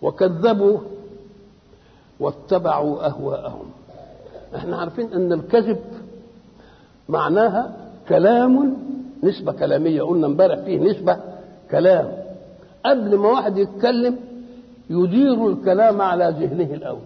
وكذبوا واتبعوا اهواءهم احنا عارفين ان الكذب معناها كلام نسبة كلامية قلنا امبارح فيه نسبة كلام قبل ما واحد يتكلم يدير الكلام على ذهنه الأول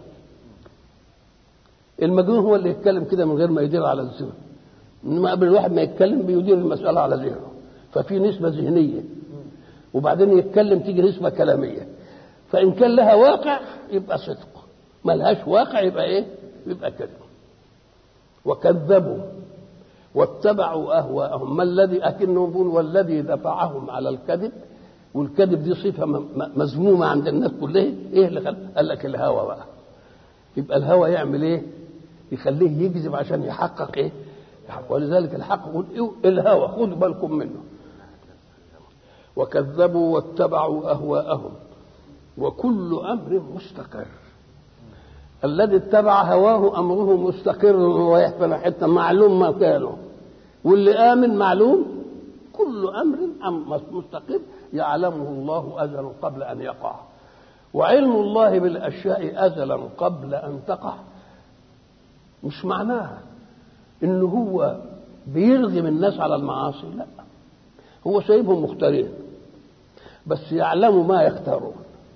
المجنون هو اللي يتكلم كده من غير ما يدير على الذهن انما قبل الواحد ما يتكلم بيدير المسألة على ذهنه ففي نسبة ذهنية وبعدين يتكلم تيجي نسبة كلامية فإن كان لها واقع يبقى صدق ما لهاش واقع يبقى إيه؟ يبقى كذب وكذبوا واتبعوا اهواءهم ما الذي اكنهم يقول والذي دفعهم على الكذب والكذب دي صفه مذمومه عند الناس كلها ايه اللي خل... قال لك الهوى بقى يبقى الهوى يعمل ايه يخليه يكذب عشان يحقق ايه يحقق. ولذلك الحق يقول إيه الهوى خذوا بالكم منه وكذبوا واتبعوا اهواءهم وكل امر مستقر الذي اتبع هواه امره مستقر ورايح في حته معلوم مكانه واللي امن معلوم كل امر مستقر يعلمه الله ازلا قبل ان يقع وعلم الله بالاشياء ازلا قبل ان تقع مش معناها ان هو بيرغم الناس على المعاصي لا هو سايبهم مختارين بس يعلم ما يختارون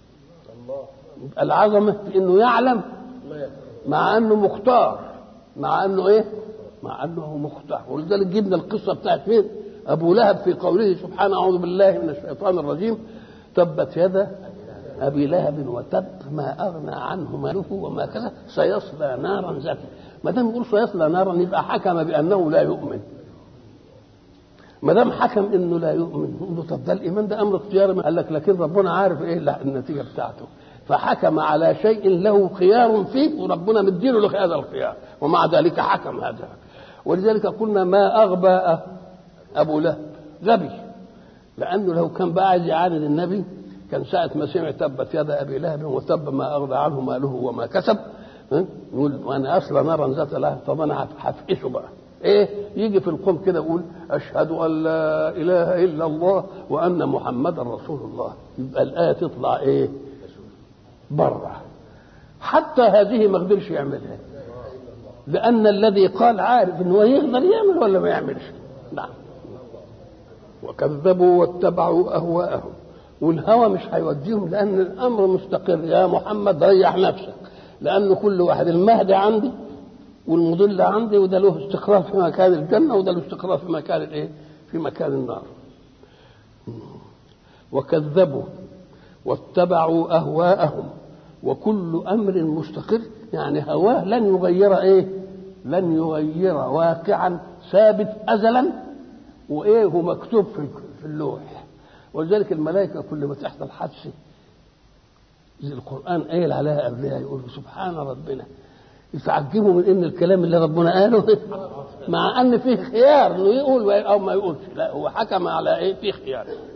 العظمه في انه يعلم مع انه مختار مع انه ايه مع انه مختار ولذلك جبنا القصه بتاعت فين ابو لهب في قوله سبحانه اعوذ بالله من الشيطان الرجيم تبت يدا ابي لهب وتب ما اغنى عنه ماله وما كسب سيصلى نارا ذات ما دام يقول سيصلى نارا يبقى حكم بانه لا يؤمن ما دام حكم انه لا يؤمن نقول له طب ده الايمان ده امر اختياري قال لك لكن ربنا عارف ايه النتيجه بتاعته فحكم على شيء له خيار فيه وربنا مديله له هذا الخيار ومع ذلك حكم هذا ولذلك قلنا ما اغبى ابو لهب غبي لانه لو كان بقى عايز يعاند النبي كان ساعة ما سمع تبت يد ابي لهب وتب ما اغنى عنه ماله وما كسب يقول وانا اصلا نارا ذات لهب طب انا هفقسه بقى ايه يجي في القوم كده يقول اشهد ان لا اله الا الله وان محمدا رسول الله يبقى الايه تطلع ايه بره حتى هذه ما قدرش يعملها لان الذي قال عارف ان هو يقدر يعمل ولا ما يعملش نعم وكذبوا واتبعوا اهواءهم والهوى مش هيوديهم لان الامر مستقر يا محمد ريح نفسك لان كل واحد المهدي عندي والمضل عندي وده له استقرار في مكان الجنه وده له استقرار في مكان الايه؟ في مكان النار. وكذبوا واتبعوا اهواءهم وكل امر مستقر يعني هواه لن يغير ايه؟ لن يغير واقعا ثابت ازلا وايه هو مكتوب في في اللوح ولذلك الملائكه كل ما تحصل حادثه زي القران قايل عليها قبلها يقول سبحان ربنا يتعجبوا من ان الكلام اللي ربنا قاله مع ان فيه خيار انه يقول او ما يقولش لا هو حكم على ايه فيه خيار